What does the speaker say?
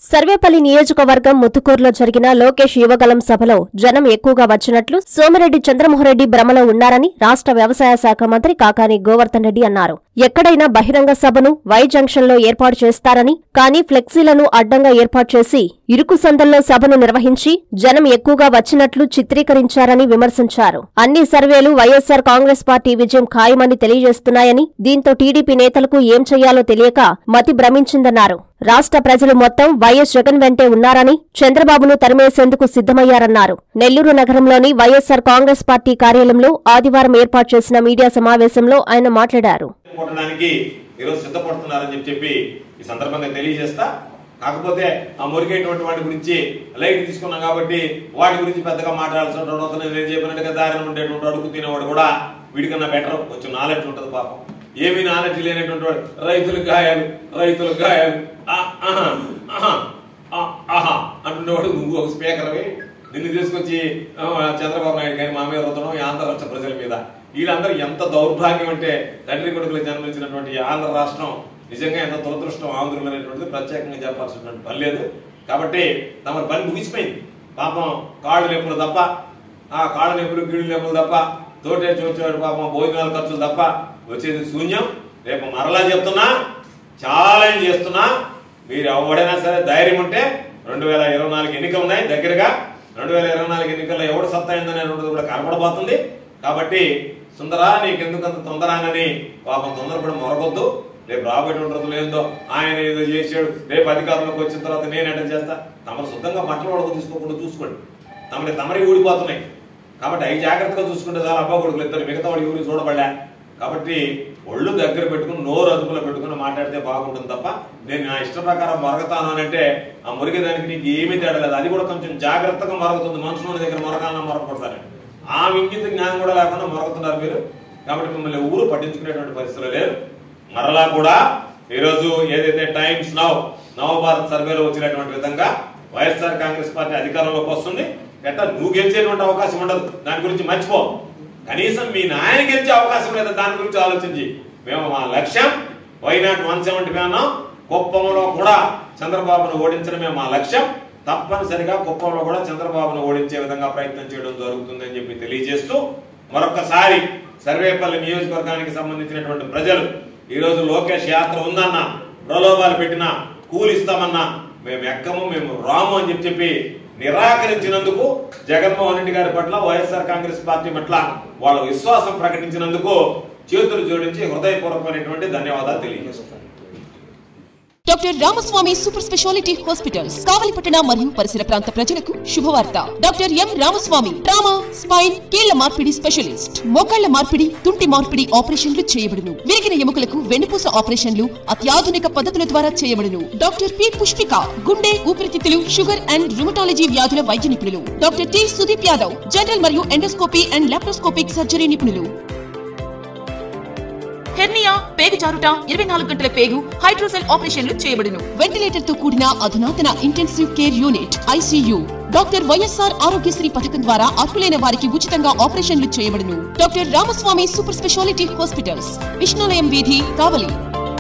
సర్వేపల్లి నియోజకవర్గం ముత్తుకూరులో జరిగిన లోకేష్ యువగలం సభలో జనం ఎక్కువగా వచ్చినట్లు సోమిరెడ్డి చంద్రమోహన్రెడ్డి భ్రమలో ఉన్నారని రాష్ట్ర వ్యవసాయ శాఖ మంత్రి కాకాని గోవర్ధన్ రెడ్డి అన్నారు ఎక్కడైనా బహిరంగ సభను వై జంక్షన్లో ఏర్పాటు చేస్తారని కానీ ఫ్లెక్సీలను అడ్డంగా ఏర్పాటు చేసి ఇరుకు సందల్లో సభను నిర్వహించి జనం ఎక్కువగా వచ్చినట్లు చిత్రీకరించారని విమర్శించారు అన్ని సర్వేలు వైఎస్సార్ కాంగ్రెస్ పార్టీ విజయం ఖాయమని తెలియజేస్తున్నాయని దీంతో టీడీపీ నేతలకు ఏం చేయాలో తెలియక మతి భ్రమించిందన్నారు రాష్ట్ర ప్రజలు మొత్తం వైఎస్ జగన్ వెంటే ఉన్నారని చంద్రబాబును తరిమేసేందుకు సిద్ధమయ్యారన్నారు నెల్లూరు నగరంలోని వైఎస్సార్ కాంగ్రెస్ పార్టీ కార్యాలయంలో ఆదివారం ఏర్పాటు చేసిన మీడియా సమావేశంలో ఆయన మాట్లాడారు కొట్టడానికి ఈరోజు సిద్ధపడుతున్నారని చెప్పి చెప్పి ఈ సందర్భంగా తెలియజేస్తా కాకపోతే ఆ మురిగేటువంటి వాటి గురించి లైట్ తీసుకున్నాం కాబట్టి వాటి గురించి పెద్దగా మాట్లాడాల్సిన అవసరం లేదు. నేను చెప్పినట్టుగా దారిన ఉండేటువంటి అడుగు తినేవాడు కూడా వీడికన్నా బెటర్ కొంచెం నాలెడ్జ్ ఉంటుంది పాపం ఏమీ నాలెడ్జ్ లేనటువంటి వాడు రైతులు గాయాలు రైతులు గాయాలు ఆ, ఆహా, ఆహా, ఆ, ఆహా అంటున్నవాడు నువ్వు ఒక స్పీకర్వి నిన్ను తీసుకొచ్చి ఆ, చంద్రబాబు నాయుడు గారి మా మీద రుద్దడం ఈ ఆంధ్ర రాష్ట్ర ప్రజల మీద వీళ్ళందరూ ఎంత దౌర్భాగ్యం అంటే తండ్రి కొడుకులు జన్మించినటువంటి ఈ ఆంధ్ర రాష్ట్రం నిజంగా ఎంత దురదృష్టం ఆంధ్రులు అనేటువంటిది ప్రత్యేకంగా చెప్పాల్సినటువంటి పని లేదు కాబట్టి తమ పని ముగిసిపోయింది పాపం కాళ్ళు నొప్పులు తప్ప ఆ కాళ్ళ నొప్పులు కీళ్ళు నొప్పులు తప్ప తోటే చూచేవాడు పాపం భోజనాల ఖర్చులు తప్ప వచ్చేది శూన్యం రేపు మరలా చెప్తున్నా ఛాలెంజ్ చేస్తున్నా మీరు ఎవడైనా సరే ధైర్యం ఉంటే రెండు వేల ఇరవై నాలుగు ఎన్నికలు ఉన్నాయి దగ్గరగా రెండు వేల ఇరవై నాలుగు ఎన్నికల్లో ఎవడు సత్తా అయిందనేటువంటిది కూడా కనపడబోతుంది కాబట్టి సుందరా నీకెందుకంత తొందరానని పాపం తొందరపడి మొరగొద్దు రేపు రాబోయేటువంటి రోజులు ఏందో ఆయన ఏదో చేసాడు రేపు అధికారంలోకి వచ్చిన తర్వాత నేను ఎట్లా చేస్తా తమరు శుద్ధంగా బట్టలు వడకు తీసుకోకుండా చూసుకోండి తమని తమరి ఊడిపోతున్నాయి కాబట్టి అవి జాగ్రత్తగా చూసుకుంటే చాలా అబ్బా కొడుకులు ఇద్దరు మిగతా వాడు ఎవరు చూడబడలే కాబట్టి ఒళ్ళు దగ్గర పెట్టుకుని నోరు అదుపులో పెట్టుకుని మాట్లాడితే బాగుంటుంది తప్ప నేను నా ఇష్ట ప్రకారం మరగతాను అని అంటే ఆ మురిగేదానికి నీకు ఏమీ తేడా లేదు అది కూడా కొంచెం జాగ్రత్తగా మరుగుతుంది మనుషుల దగ్గర మరగాలన్నా మరగకూడదని ఆ ఇంగిత జ్ఞానం కూడా లేకుండా మరుగుతున్నారు మీరు కాబట్టి మిమ్మల్ని ఊరు పట్టించుకునేటువంటి పరిస్థితులు లేరు మరలా కూడా ఈరోజు ఏదైతే టైమ్స్ నౌ నవభారత్ సర్వేలో వచ్చినటువంటి విధంగా వైఎస్ఆర్ కాంగ్రెస్ పార్టీ అధికారంలోకి వస్తుంది ఎట్లా నువ్వు గెలిచేటువంటి అవకాశం ఉండదు దాని గురించి మర్చిపో కనీసం మీ నాయన గెలిచే అవకాశం లేదా దాని గురించి ఆలోచించి మేము మా లక్ష్యం వైనాట్ వన్ సెవెంటీ అన్నాం కుప్పంలో కూడా చంద్రబాబును ఓడించడమే మా లక్ష్యం తప్పనిసరిగా కుప్పంలో కూడా చంద్రబాబును ఓడించే విధంగా ప్రయత్నం చేయడం జరుగుతుందని చెప్పి తెలియజేస్తూ మరొకసారి సర్వేపల్లి నియోజకవర్గానికి సంబంధించినటువంటి ప్రజలు ఈ రోజు లోకేష్ యాత్ర ఉందన్నా ప్రలోభాలు పెట్టినా కూలిస్తామన్నా మేము ఎక్కము మేము రాము అని చెప్పి చెప్పి నిరాకరించినందుకు జగన్మోహన్ రెడ్డి గారి పట్ల వైఎస్ఆర్ కాంగ్రెస్ పార్టీ పట్ల వాళ్ళ విశ్వాసం ప్రకటించినందుకు చేతులు జోడించి హృదయపూర్వకమైనటువంటి ధన్యవాదాలు తెలియజేస్తున్నాను doctor Ramaswamy super speciality hospitals కావలిపట్టణ మరియు పరిసర ప్రాంత ప్రజలకు శుభవార్త doctor M Ramaswamy trauma spine కీళ్ల మార్పిడి స్పెషలిస్ట్ మోకాళ్ల మార్పిడి తుంటి మార్పిడి ఆపరేషన్లు చేయబడును విరిగిన ఎముకలకు వెన్నుపూస ఆపరేషన్లు అత్యాధునిక పద్ధతుల ద్వారా చేయబడును డాక్టర్ పి పుష్పిక గుండె ఊపిరితిత్తులు షుగర్ అండ్ రుమటాలజీ వ్యాధుల వైద్య నిపుణులు doctor T Sudeep Yadav general మరియు ఎండోస్కోపీ అండ్ లాప్రోస్కోపిక్ సర్జరీ నిపుణులు హెర్నియా పేగు జారుట ఇరవై నాలుగు గంటల పేగు హైడ్రోసెల్ ఆపరేషన్లు చేయబడును వెంటిలేటర్ తో కూడిన అధునాతన intensive care unit ICU doctor YSR Aarogyasri పథకం ద్వారా అర్హులైన వారికి ఉచితంగా ఆపరేషన్లు చేయబడును doctor Ramaswamy super speciality hospitals Vishnulayam వీధి కావలి